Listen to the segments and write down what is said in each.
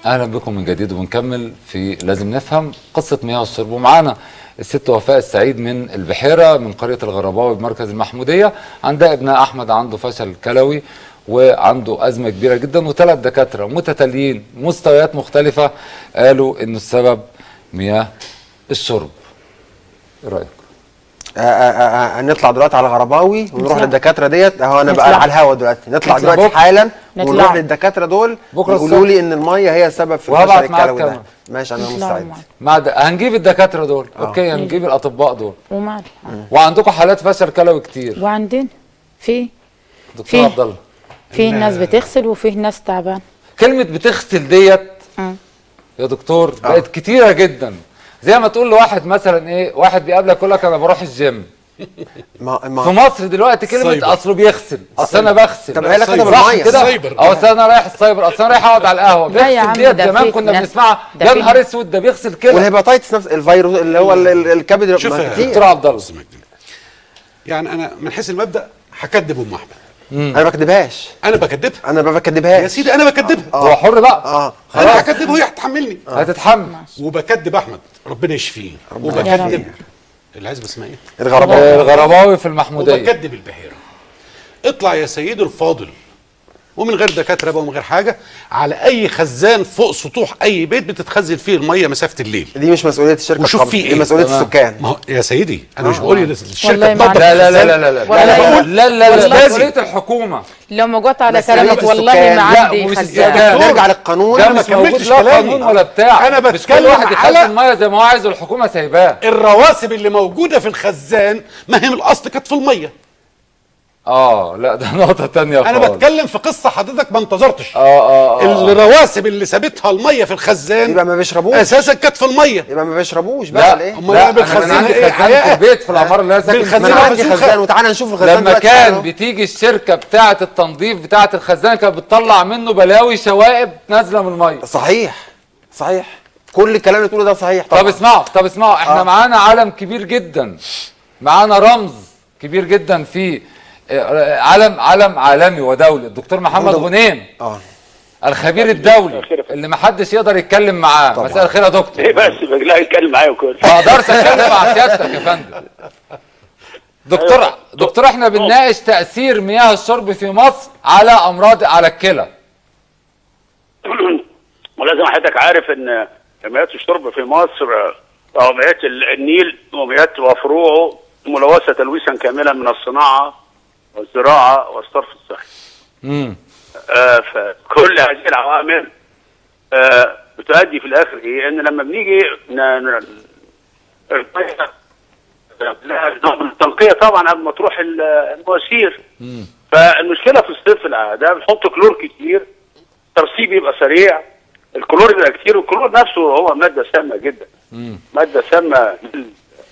اهلا بكم من جديد وبنكمل في لازم نفهم قصه مياه الشرب ومعانا الست وفاء السعيد من البحيره من قريه الغرباوي بمركز المحموديه عندها ابنها احمد عنده فشل كلوي وعنده ازمه كبيره جدا وثلاث دكاتره متتاليين مستويات مختلفه قالوا انه السبب مياه الشرب ايه رايك آه، آه، آه، آه، نطلع دلوقتي على غرباوي ونروح نطلع. للدكاتره ديت اهو انا بقى نطلع. على الهوا دلوقتي نطلع نطلع دلوقتي بكرة. حالا نطلع. ونروح للدكاتره دول بكرة يقولوا الصبح. لي ان الميه هي السبب في وهبعت الفشل معاك الكلوي ده كمان. ماشي انا نطلع مستعد معاك. مع د... هنجيب الدكاتره دول اوكي هنجيب الاطباء دول ومال وعندكم حالات فشل كلوي كتير وعندنا في دكتور في. عبد الله في ناس بتغسل وفي ناس تعبان كلمه بتغسل ديت مم. يا دكتور بقت كتيره جدا زي ما تقول لواحد مثلا ايه واحد بيقابلك يقول لك انا بروح الجيم ما في ما مصر دلوقتي كلمه سايبر. اصله بيغسل اصل انا بغسل طب هي لها كده صح بالمية. كده سايبر. او اصل انا رايح السايبر اصل انا رايح اقعد على القهوه لا يا بيغسل عم، ديت ده زمان في كنا ناس- بنسمعها ده يا في- نهار اسود ده بيغسل كده والهيباتيتس نفس الفيروس اللي هو ال- ال- الكبد شوف ما يا كتير دكتور عبد الله بص يا مجدي. يعني انا من حيث المبدا هكدب ام احمد انا ما بكدبهاش انا بكدبها انا ما يا بكدبهاش سيدي انا بكدبها هو حر بقى اه انا هكدبها وهي هتحملني هتتحمل وبكدب احمد ربنا يشفيه يا وبكدب العزبه اسمها ايه؟ الغرباء آه، الغرباوي في المحموديه وبكدب البحيره اطلع يا سيدي الفاضل ومن غير دكاتره بقى ومن غير حاجه على اي خزان فوق سطوح اي بيت بتتخزن فيه الميه مسافه الليل دي مش مسؤوليه الشركه وشوف القابضة، في دي إيه. مسؤوليه تمام. السكان ما هو يا سيدي انا مش بقول الشركه والله ما تنظف لا لا لا الخزان. لا لا لا والله لا بقول- لا لا لا والله مسؤوليه الحكومه لو ما جت على مسؤولية كلامك والله السكان. ما لا، عندي ومش خزان السكان. نرجع للقانون ده ما مش موجود كملتش لا كلامي. قانون ولا بتاع أنا مش كل بتكلم واحد على- يخزن ميه زي ما هو عايز والحكومه سايباه الرواسب اللي موجوده في الخزان ما هي من الاصل كانت في الميه اه لا ده نقطه تانية انا خالص بتكلم في قصه حضرتك ما انتظرتش اه اه اه الرواسب اللي سابتها الميه في الخزان يبقى ما بيشربوش اساسا كانت في الميه يبقى ما بيشربوش لا بقى ليه أمال لا أنا انا بنخزنها عندي إيه؟ خزان في حياة. البيت في العماره اللي انا ساكن بنخزنها ما فيها انا في عندي بازوكا. خزان وتعالى نشوف الخزان لما دلوقتي كان تعالوا. بتيجي الشركه بتاعه التنظيف بتاعه الخزان كانت بتطلع منه بلاوي شوائب نازله من الميه صحيح صحيح كل الكلام اللي تقوله ده صحيح طبعا طب اسمعوا طب اسمعوا احنا آه. معانا علم كبير جدا معانا رمز كبير جدا في آه، علم علم عالمي ودولي الدكتور محمد محمود- غنيم اه الخبير الدولي اللي محدش يقدر يتكلم معاه طبعا. مساء الخير يا دكتور ايه بس لا يتكلم معايا وكل ما اقدرش اتكلم مع سيادتك يا فندم دكتور أيوة. دكتور احنا بنناقش تاثير مياه الشرب في مصر على امراض على الكلى ولازم حضرتك عارف ان مياه الشرب في مصر او مياه ال- النيل ومياه وفروعه ملوثه تلويثا كاملا من الصناعه والزراعه والصرف الصحي. امم آه فكل هذه العوامل آه بتؤدي في الاخر ايه؟ ان لما بنيجي ن- ن- المية لها نوع من التنقيه طبعا قبل ما تروح ال- المواسير. فالمشكله في الصيف العاده بنحط كلور كتير الترسيب يبقى سريع الكلور يبقى كتير والكلور نفسه هو ماده سامه جدا ماده سامه لل-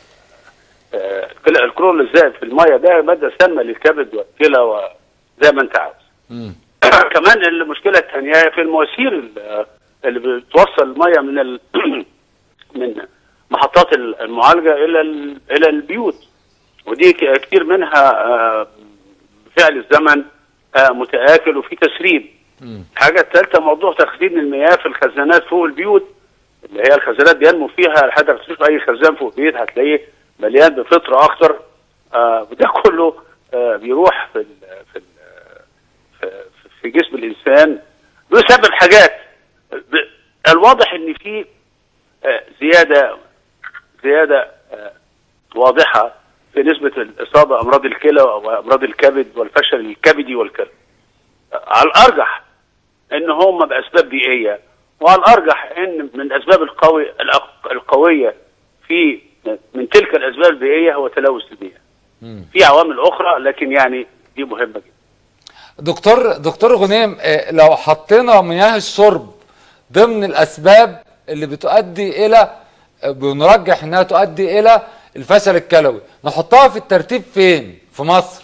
آه، الكل- الكلور اللي زائد في الميه ده ماده سامه للكبد والكلى وزي ما انت عاوز كمان المشكله الثانيه في المواسير ال- اللي بتوصل الميه من ال... من محطات المعالجه الى ال... الى البيوت ودي ك- كتير منها آه، بفعل الزمن آه، متآكل وفي تسريب الحاجة الثالثة موضوع تخزين المياه في الخزانات فوق البيوت اللي هي الخزانات بينمو فيها لحد تشوف أي خزان فوق بيت هتلاقيه مليان بفطر أخضر آه وده كله آه بيروح في ال في ال في- في جسم الإنسان بسبب حاجات ب- الواضح إن في آه زيادة زيادة آه واضحة في نسبة الإصابة أمراض الكلى وأمراض الكبد والفشل الكبدي والكلى على الارجح ان هم باسباب بيئيه وعلى الارجح ان من الاسباب القوي الأق- القويه في من تلك الاسباب البيئيه هو تلوث البيئه. في عوامل اخرى لكن يعني دي مهمه جدا. دكتور دكتور غنيم آه، لو حطينا مياه الشرب ضمن الاسباب اللي بتؤدي الى آه، بنرجح انها تؤدي الى الفشل الكلوي نحطها في الترتيب فين في مصر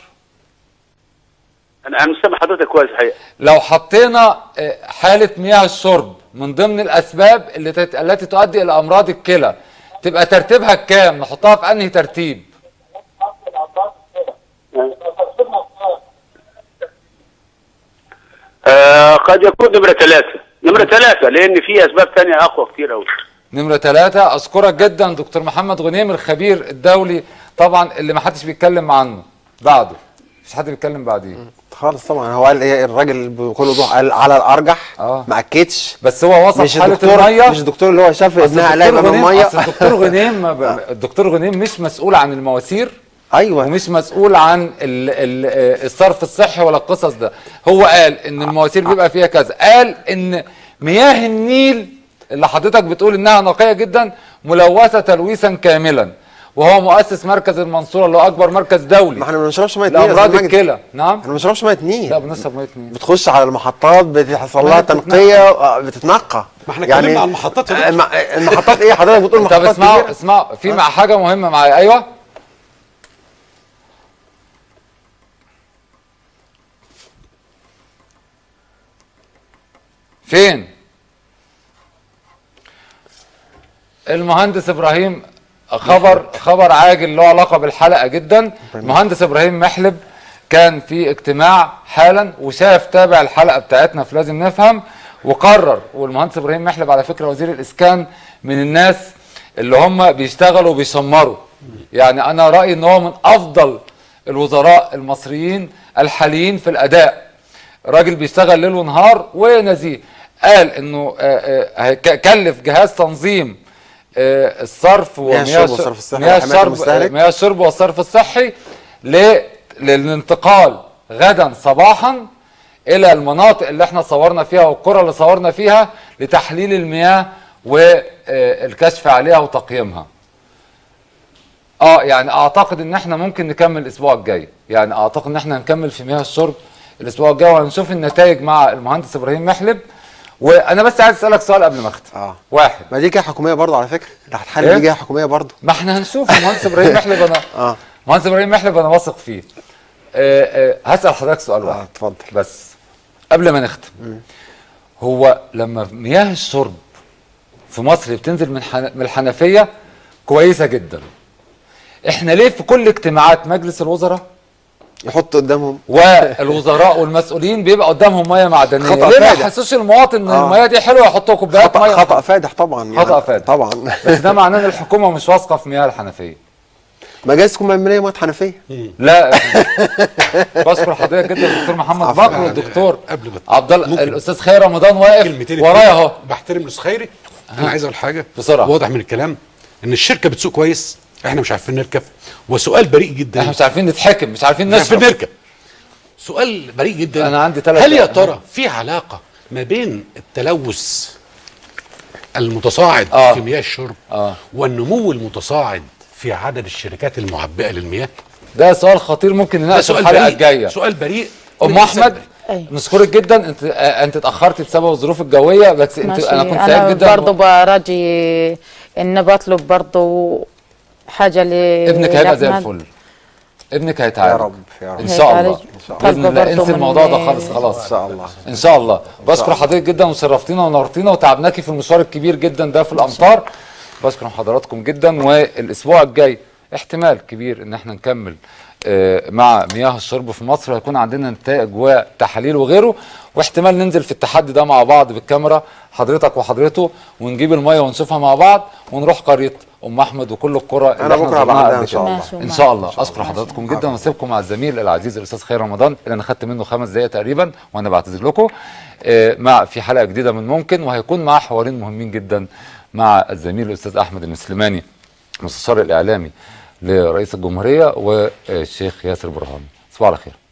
انا انا مش سامع حضرتك كويس الحقيقه. لو حطينا آه، حالة مياه الشرب من ضمن الأسباب اللي تت... التي تؤدي إلى أمراض الكلى تبقى ترتيبها كام؟ نحطها في أنهي ترتيب؟ آه قد يكون نمره ثلاثه نمره ثلاثه لان في اسباب تانية اقوى كتير قوي نمرة ثلاثة أشكرك جدا دكتور محمد غنيم الخبير الدولي طبعا اللي ما حدش بيتكلم عنه بعده مفيش حد بيتكلم بعديه خالص طبعا هو قال ايه الراجل بكل وضوح قال على الارجح آه. ما اكدش بس هو وصف مش حالة الدكتور المية مش الدكتور اللي هو شاف أصل ابنها الدكتور قلقه من غنيم الميه أصل الدكتور غنيم ما ب- الدكتور غنيم مش مسؤول عن المواسير ايوه ومش مسؤول عن ال ال آه، الصرف الصحي ولا القصص ده هو قال ان المواسير بيبقى فيها كذا قال ان مياه النيل اللي حضرتك بتقول انها نقيه جدا ملوثه تلويثا كاملا وهو مؤسس مركز المنصوره اللي هو اكبر مركز دولي ما احنا ما بنشربش ميه نيل يا لامراض أستاذ مجدي. الكلى نعم احنا ما بنشربش ميه لا نيل بنشرب ميه نيل بتخش على المحطات بتحصل ما لها هي بتتنقى. تنقيه آه، بتتنقى ما احنا اتكلمنا على المحطات يا دكتور. الم- المحطات ايه حضرتك بتقول طب محطات اسمعوا كبيرة؟ اسمعوا في مع حاجه مهمه معايا ايوه فين المهندس ابراهيم خبر خبر عاجل له علاقه بالحلقه جدا المهندس ابراهيم محلب كان في اجتماع حالا وشاف تابع الحلقه بتاعتنا في لازم نفهم وقرر والمهندس ابراهيم محلب على فكره وزير الاسكان من الناس اللي هم بيشتغلوا وبيشمروا يعني انا رايي ان هو من افضل الوزراء المصريين الحاليين في الاداء راجل بيشتغل ليل ونهار ونزيه قال انه آه، آه، هيك- كلف جهاز تنظيم آه، الصرف مياه ومياه الشرب الش- والصرف الصحي مياه وحماية الشرب المستهلك. مياه الشرب والصرف الصحي ل- للانتقال غدا صباحا الى المناطق اللي احنا صورنا فيها والقرى اللي صورنا فيها لتحليل المياه والكشف عليها وتقييمها اه يعني اعتقد ان احنا ممكن نكمل الاسبوع الجاي يعني اعتقد ان احنا هنكمل في مياه الشرب الاسبوع الجاي وهنشوف النتائج مع المهندس ابراهيم محلب وانا بس عايز اسالك سؤال قبل ما اختم اه واحد ما دي جهه حكوميه برضه على فكره اللي هتحل إيه؟ دي جهه حكوميه برضه ما احنا هنشوف المهندس ابراهيم محلب انا اه مهندس ابراهيم محلب انا واثق فيه آه آه هسال حضرتك سؤال اه واحد اتفضل بس قبل ما نختم هو لما مياه الشرب في مصر بتنزل من حن... من الحنفيه كويسه جدا احنا ليه في كل اجتماعات مجلس الوزراء يحط قدامهم والوزراء والمسؤولين بيبقى قدامهم ميه معدنيه خطأ ليه ما فادح. يحسسش المواطن ان آه. الميه دي حلوه يحطوا كوبايات ميه خطا خطا فادح طبعا يعني خطأ فادح. طبعا بس ده معناه ان الحكومه مش واثقه في مياه الحنفيه ما جايز تكون مبنيه ميه حنفيه لا بشكر حضرتك جدا الدكتور محمد عفواً. بكر والدكتور قبل ما- عبد الله ممكن الاستاذ خير رمضان واقف كلمتين ورايا اهو بحترم الاستاذ خيري انا عايز اقول حاجه بسرعة. واضح من الكلام ان الشركه بتسوق كويس احنا مش عارفين نركب وسؤال بريء جدا احنا مش عارفين نتحكم مش عارفين مش عارفين نشرب نركب سؤال بريء جدا أنا عندي تلات هل يا دقايق. ترى في علاقه ما بين التلوث المتصاعد آه. في مياه الشرب آه. والنمو المتصاعد في عدد الشركات المعبئه للمياه ده سؤال خطير ممكن ده نناقشه في سؤال الحلقه بريء الجايه سؤال بريء ام من احمد السبب. أيوة. نشكرك جدا انت آه، انت اتاخرتي بسبب الظروف الجويه بس انت ماشي انا كنت انا سعيد جدا برضه براجي ان بطلب برضه حاجه ل ابنك هيبقى زي لأحمد. الفل ابنك هيتعالج يا رب يا رب ان شاء الله هيتعالج. باذن طالبة الله برضه انسي من- الموضوع ده خالص خلاص ان شاء الله ان شاء الله بشكر حضرتك جدا وشرفتينا ونورتينا وتعبناكي في المشوار الكبير جدا ده في الامطار بشكر حضراتكم جدا والاسبوع الجاي احتمال كبير ان احنا نكمل آه، مع مياه الشرب في مصر وهيكون عندنا نتائج وتحاليل وغيره واحتمال ننزل في التحدي ده مع بعض بالكاميرا حضرتك وحضرته ونجيب الميه ونشوفها مع بعض ونروح قريه ام احمد وكل القرى اللي أنا احنا بكرة هبقى زرناها عندها قبل إن شاء كده. الله. ماشي ان ومعاك. شاء الله اشكر حضراتكم جدا واسيبكم مع الزميل العزيز الاستاذ خير رمضان اللي انا خدت منه خمس دقائق تقريبا وانا بعتذر لكم آه، مع في حلقه جديده من ممكن وهيكون معاه حوارين مهمين جدا مع الزميل الاستاذ احمد المسلماني المستشار الاعلامي لرئيس الجمهوريه والشيخ ياسر برهان تصبحوا على خير